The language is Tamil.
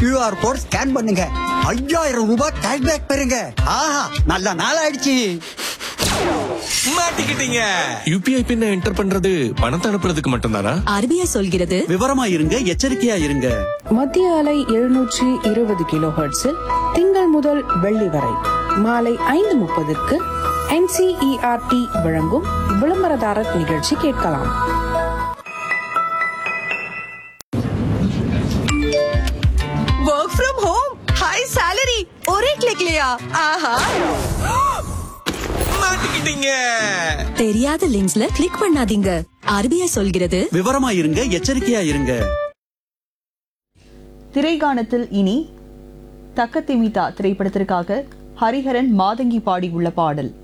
கியூஆர் கோட் ஸ்கேன் பண்ணுங்க ஐயாயிரம் ரூபாய் கேஷ்பேக் பெறுங்க ஆஹா நல்ல நாள் ஆயிடுச்சு மாட்டிக்கிட்டீங்க யூபிஐ பின்ன என்டர் பண்றது பணத்தை அனுப்புறதுக்கு மட்டும்தானா ஆர்பிஐ சொல்கிறது விவரமா இருங்க எச்சரிக்கையா இருங்க மத்திய அலை எழுநூற்றி இருபது கிலோ ஹெர்ட்ஸில் திங்கள் முதல் வெள்ளி வரை மாலை ஐந்து முப்பதுக்கு என்சிஇஆர்டி வழங்கும் விளம்பரதாரர் நிகழ்ச்சி கேட்கலாம் work from home high salary ஒரே கிளிக்லயா ஆஹா மாட்டிக்கிட்டீங்க தெரியாத லிங்க்ஸ்ல கிளிக் பண்ணாதீங்க ஆர்பிஐ சொல்கிறது விவரமா இருங்க எச்சரிக்கையா இருங்க திரைகாணத்தில் இனி தக்கத்திமிதா திரைப்படத்திற்காக ஹரிஹரன் மாதங்கி பாடியுள்ள பாடல்